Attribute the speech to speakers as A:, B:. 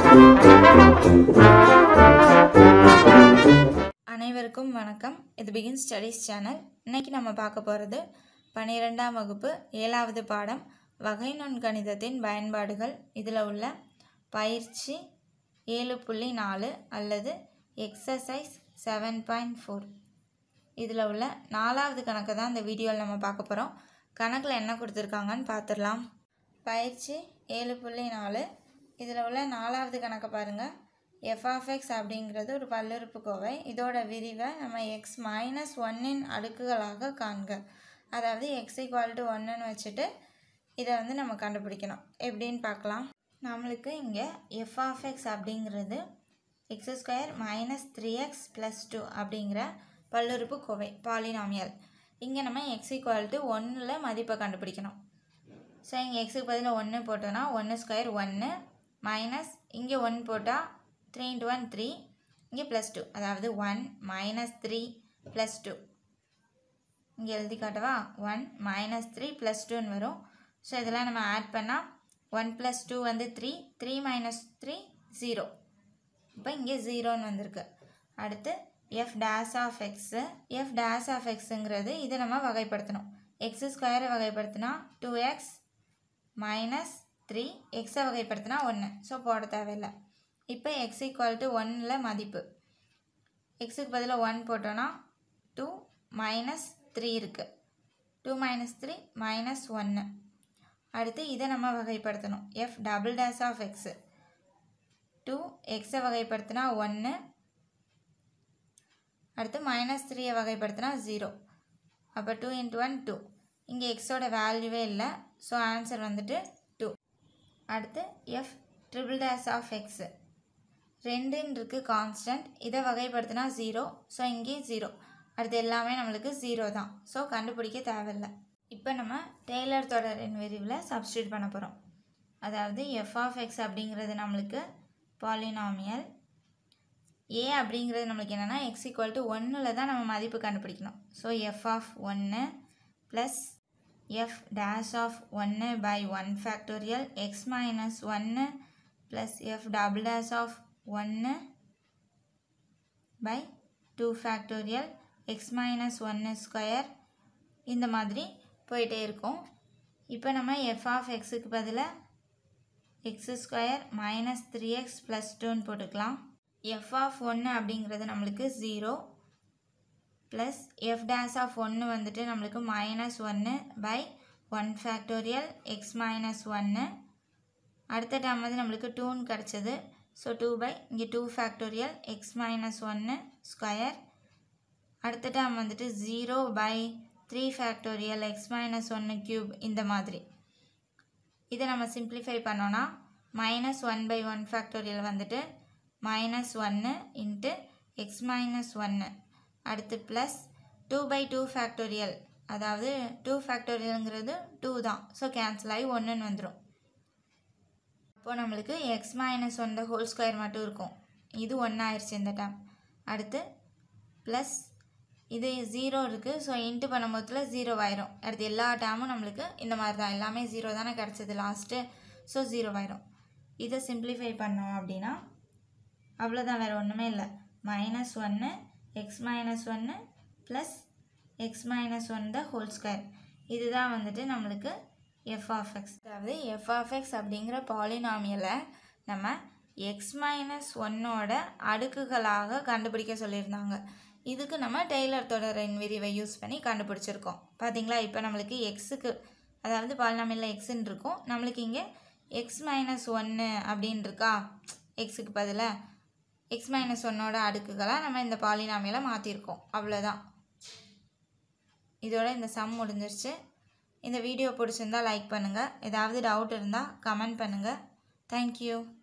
A: அனைவருக்கும் வணக்கம் இது பிகின் ஸ்டடீஸ் சேனல் இன்னைக்கு நம்ம பார்க்க போகிறது பன்னிரெண்டாம் வகுப்பு ஏழாவது பாடம் வகை நுண்கணிதத்தின் பயன்பாடுகள் இதில் உள்ள பயிற்சி ஏழு புள்ளி நாலு அல்லது எக்ஸசைஸ் செவன் பாயிண்ட் ஃபோர் இதில் உள்ள நாலாவது கணக்கை தான் இந்த வீடியோவில் நம்ம பார்க்க போகிறோம் கணக்கில் என்ன கொடுத்துருக்காங்கன்னு பார்த்துடலாம் பயிற்சி ஏழு புள்ளி நாலு இதில் உள்ள நாலாவது கணக்கை பாருங்கள் எஃப்ஆஃப்எக்ஸ் அப்படிங்கிறது ஒரு பல்லுறுப்புக்கோவை இதோட விரிவை நம்ம எக்ஸ் மைனஸ் ஒன்னின் அடுக்குகளாக காண்க அதாவது எக்ஸ் ஈக்குவல் டு ஒன்றுன்னு வச்சுட்டு இதை வந்து நம்ம கண்டுபிடிக்கணும் எப்படின்னு பார்க்கலாம் நம்மளுக்கு இங்கே எஃப்ஆஃப்எக்ஸ் அப்படிங்கிறது x square minus three x plus two அப்படிங்கிற பல்லுறுப்புக்கோவை பாலினாமியல் இங்கே நம்ம எக்ஸ் ஈக்குவல் டு ஒன்றில் மதிப்பை கண்டுபிடிக்கணும் ஸோ இங்கே எக்ஸுக்கு பதிலாக ஒன்று போட்டோன்னா ஒன்று ஸ்கொயர் ஒன்று மைனஸ் இங்கே ஒன் போட்டால் த்ரீ இன்ட்டு ஒன் த்ரீ இங்கே ப்ளஸ் டூ அதாவது one minus three plus two இங்கே எழுதி காட்டவா ஒன் மைனஸ் த்ரீ ப்ளஸ் டூன்னு வரும் ஸோ இதெல்லாம் நம்ம ஆட் பண்ணால் ஒன் ப்ளஸ் டூ வந்து three three minus three zero இப்போ இங்கே ஜீரோன்னு வந்திருக்கு அடுத்து f dash of x f dash of எக்ஸுங்கிறது இதை நம்ம வகைப்படுத்தணும் எக்ஸ் ஸ்கொயரை வகைப்படுத்தினா டூ எக்ஸ் மைனஸ் த்ரீ எக்ஸை வகைப்படுத்தினா ஒன்று ஸோ போட தேவையில்லை இப்போ எக்ஸ் ஈக்குவல் டு ஒன்னில் மதிப்பு எக்ஸுக்கு பதிலாக ஒன் போட்டோன்னா டூ மைனஸ் த்ரீ இருக்குது டூ மைனஸ் த்ரீ மைனஸ் ஒன்று அடுத்து இதை நம்ம வகைப்படுத்தணும் f double dash of x two எக்ஸை வகைப்படுத்தினா ஒன்று அடுத்து மைனஸ் த்ரீயை வகைப்படுத்தினா ஜீரோ அப்போ டூ இன்ட்டு ஒன் டூ இங்கே எக்ஸோட வேல்யூவே இல்லை ஸோ ஆன்சர் வந்துட்டு டூ அடுத்து f triple dash of x ரெண்டுன்னு இருக்குது கான்ஸ்டன்ட் இதை வகைப்படுத்தினா ஜீரோ ஸோ இங்கேயும் ஜீரோ அடுத்து எல்லாமே நம்மளுக்கு ஜீரோ தான் ஸோ கண்டுபிடிக்க தேவையில்லை இப்போ நம்ம டெய்லர் தொடரின் விரிவில் சப்ஸ்டியூட் பண்ண போகிறோம் அதாவது எஃப் ஆஃப் எக்ஸ் அப்படிங்கிறது நம்மளுக்கு பாலினாமியல் ஏ அப்படிங்கிறது நம்மளுக்கு என்னென்னா எக்ஸ் ஈக்குவல் டு ஒன்றில் தான் நம்ம மதிப்பு கண்டுபிடிக்கணும் ஸோ எஃப் ஆஃப் ஒன்று ப்ளஸ் எஃப் டேஷ் ஆஃப் ஒன்று by one factorial x minus ஒன்று plus f double dash of ஒன்று by two factorial x minus ஒன்று ஸ்கொயர் இந்த மாதிரி போயிட்டே இருக்கும் இப்போ நம்ம எஃப் ஆஃப் எக்ஸுக்கு பதிலாக x square minus three x plus டூன்னு போட்டுக்கலாம் எஃப் ஆஃப் ஒன்று அப்படிங்கிறது நம்மளுக்கு zero plus f dash of ஒன்று வந்துட்டு நம்மளுக்கு மைனஸ் ஒன்று by one factorial x minus ஒன்று அடுத்த டேம் வந்து நம்மளுக்கு டூன்னு கிடச்சது ஸோ டூ பை இங்கே டூ ஃபேக்டோரியல் எக்ஸ் மைனஸ் ஒன்று ஸ்கொயர் அடுத்த டேம் வந்துட்டு zero by three factorial x minus ஒன்று க்யூப் இந்த மாதிரி இதை நம்ம சிம்ப்ளிஃபை பண்ணோன்னா minus one by one factorial வந்துட்டு மைனஸ் ஒன்று இன்ட்டு எக்ஸ் மைனஸ் ஒன்று அடுத்து plus two by two factorial அதாவது டூ ஃபேக்டோரியலுங்கிறது டூ தான் ஸோ கேன்சல் ஆகி ஒன்றுன்னு வந்துடும் அப்போது நம்மளுக்கு x minus one whole square மட்டும் இருக்கும் இது ஒன்றாயிருச்சு இந்த டேம் அடுத்து ப்ளஸ் இது ஜீரோ இருக்குது ஸோ இன்ட்டு பண்ணும்போதில் ஜீரோ ஆயிரும் அடுத்து எல்லா டேமும் நம்மளுக்கு இந்த மாதிரி தான் எல்லாமே ஜீரோ தானே கிடச்சிது லாஸ்ட்டு ஸோ ஜீரோ ஆயிரும் இதை சிம்ப்ளிஃபை பண்ணோம் அப்படின்னா அவ்வளோதான் வேறு ஒன்றுமே இல்லை மைனஸ் ஒன்று எக்ஸ் மைனஸ் ஒன்று plus x minus one the whole square இதுதான் வந்துட்டு நம்மளுக்கு எஃப் ஆஃப் எக்ஸ் அதாவது எஃப் ஆஃப் எக்ஸ் அப்படிங்கிற பாலினாமியலை நம்ம எக்ஸ் மைனஸ் ஒன்னோட அடுக்குகளாக கண்டுபிடிக்க சொல்லியிருந்தாங்க இதுக்கு நம்ம டெய்லர் தொடரின் விரிவை யூஸ் பண்ணி கண்டுபிடிச்சிருக்கோம் பார்த்தீங்களா இப்போ நம்மளுக்கு எக்ஸுக்கு அதாவது பாலினாமியில் எக்ஸுன்னு இருக்கும் நம்மளுக்கு இங்கே எக்ஸ் மைனஸ் ஒன்று அப்படின்னு இருக்கா எக்ஸுக்கு பதிலாக எக்ஸ் மைனஸ் ஒன்னோட அடுக்குகளாக நம்ம இந்த பாலினாமியில் மாற்றிருக்கோம் அவ்வளோதான் இதோட இந்த சம் முடிஞ்சிருச்சு இந்த வீடியோ பிடிச்சிருந்தா லைக் பண்ணுங்கள் ஏதாவது டவுட் இருந்தால் கமெண்ட் பண்ணுங்கள் தேங்க்யூ